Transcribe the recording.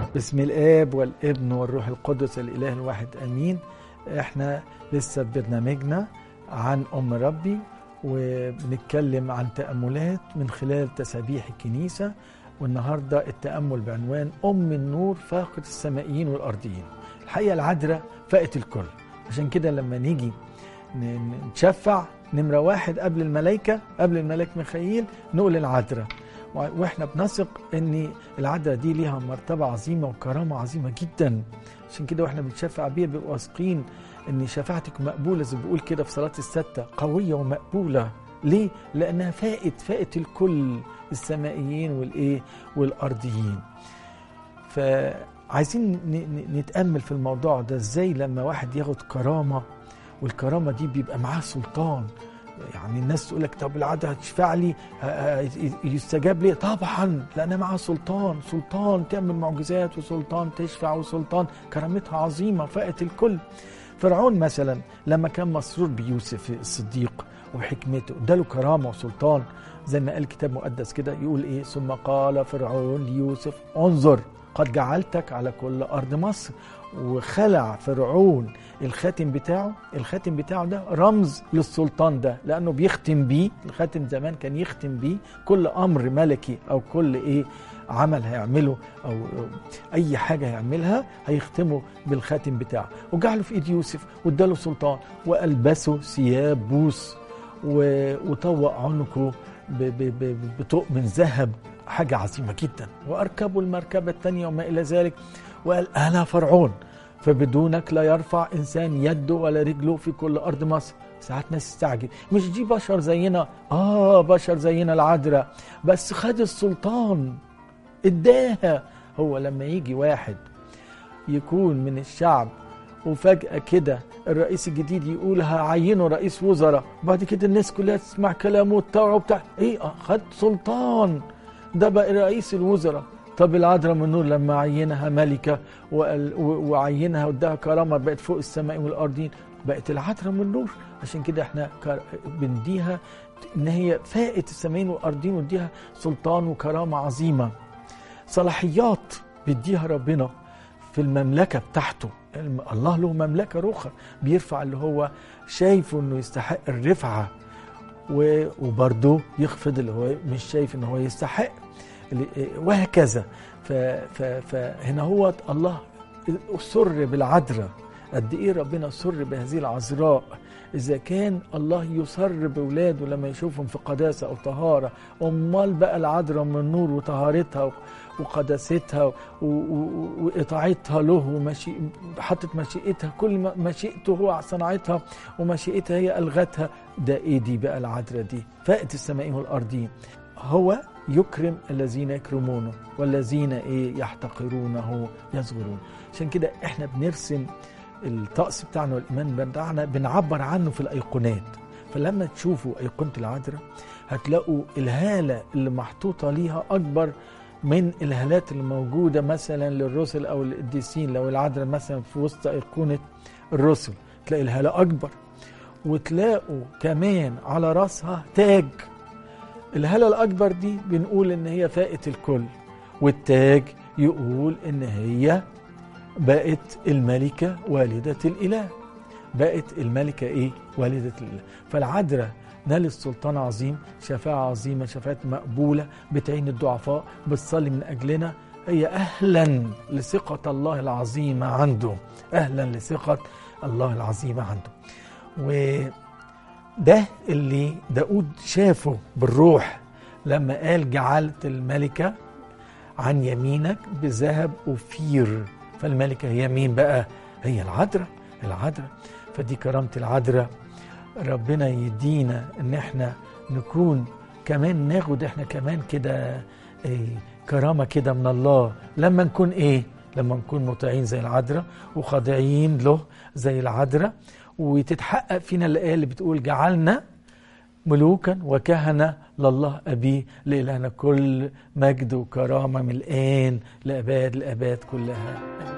بسم الاب والابن والروح القدس الاله الواحد امين احنا لسه في برنامجنا عن ام ربي وبنتكلم عن تاملات من خلال تسابيح الكنيسه والنهارده التامل بعنوان ام النور فاقد السمائيين والارضيين الحقيقه العذراء فاقت الكل عشان كده لما نيجي نتشفع نمره واحد قبل الملائكه قبل الملاك ميخائيل نقول العذراء واحنا بنثق ان العذراء دي ليها مرتبه عظيمه وكرامه عظيمه جدا عشان كده واحنا بنشفع بيها بنبقى واثقين ان شفاعتك مقبوله زي ما بيقول كده في صلاه السته قويه ومقبوله ليه؟ لانها فائت فائت الكل السمائيين والايه؟ والارضيين. فعايزين نتامل في الموضوع ده ازاي لما واحد ياخد كرامه والكرامه دي بيبقى معاه سلطان يعني الناس تقول لك طب العاده هتشفع لي يستجاب لي طبعا لان معها سلطان سلطان تعمل معجزات وسلطان تشفع وسلطان كرامتها عظيمه فائت الكل فرعون مثلا لما كان مسرور بيوسف الصديق وحكمته اداله كرامه وسلطان زي ما قال الكتاب المقدس كده يقول ايه ثم قال فرعون ليوسف انظر قد جعلتك على كل ارض مصر وخلع فرعون الخاتم بتاعه الخاتم بتاعه ده رمز للسلطان ده لانه بيختم بيه الخاتم زمان كان يختم بيه كل امر ملكي او كل ايه عمل هيعمله او اي حاجه هيعملها هيختمه بالخاتم بتاعه وجعله في ايد يوسف واداله سلطان والبسه ثياب بوس وطوق عنقه بطوق من ذهب حاجه عظيمه جدا واركبوا المركبه الثانيه وما الى ذلك وقال انا فرعون فبدونك لا يرفع انسان يده ولا رجله في كل ارض مصر ساعات ناس تستعجب مش دي بشر زينا اه بشر زينا العذراء بس خد السلطان اداها هو لما يجي واحد يكون من الشعب وفجأة كده الرئيس الجديد يقول هعينه رئيس وزراء بعد كده الناس كلها تسمع كلامه وتطوعه بتاع ايه خد سلطان ده بقى رئيس الوزراء طب العذراء من النور لما عينها ملكة وعينها واداها كرامة بقت فوق السماء والأرضين بقت العذراء من النور عشان كده احنا بنديها ان هي فائت السماء والأرضين واديها سلطان وكرامة عظيمة صلاحيات بيديها ربنا في المملكة بتاعته الله له مملكة رخى بيرفع اللي هو شايفه انه يستحق الرفعة وبرضه يخفض اللي هو مش شايف ان هو يستحق وهكذا فهنا هو الله سر بالعذراء قد ايه ربنا سر بهذه العذراء اذا كان الله يسر باولاده لما يشوفهم في قداسه او طهاره امال بقى العذراء من نور وطهارتها وقداستها واطاعتها له حطت مشيئتها كل مشيئته هو صنعتها ومشيئتها هي الغتها ده ايه دي بقى العذراء دي فائت السماء والارضين هو يكرم الذين يكرمونه والذين ايه يحتقرونه يصغرون عشان كده احنا بنرسم الطقس بتاعنا والايمان بتاعنا بنعبر عنه في الايقونات فلما تشوفوا ايقونه العذراء هتلاقوا الهاله اللي محطوطه ليها اكبر من الهالات اللي موجوده مثلا للرسل او القديسين لو العذراء مثلا في وسط ايقونه الرسل تلاقي الهاله اكبر وتلاقوا كمان على راسها تاج الهالة الأكبر دي بنقول إن هي فائت الكل والتاج يقول إن هي بقت الملكة والدة الإله بقت الملكة إيه؟ والدة الإله فالعذراء نال السلطان عظيم شفاعة عظيمة شفاعة مقبولة بتعين الضعفاء بتصلي من أجلنا هي أهلا لثقة الله العظيمة عنده أهلا لثقة الله العظيمة عنده و ده اللي داود شافه بالروح لما قال جعلت الملكة عن يمينك بذهب أوفير فالملكة هي مين بقى هي العذراء العذراء فدي كرامة العذراء ربنا يدينا ان احنا نكون كمان ناخد احنا كمان كده ايه كرامة كده من الله لما نكون ايه لما نكون مطيعين زي العذراء وخاضعين له زي العذراء وتتحقق فينا الآية اللي بتقول جعلنا ملوكا وكهنة لله أبي لإلهنا كل مجد وكرامة من الآن لأباد الأباد كلها آمين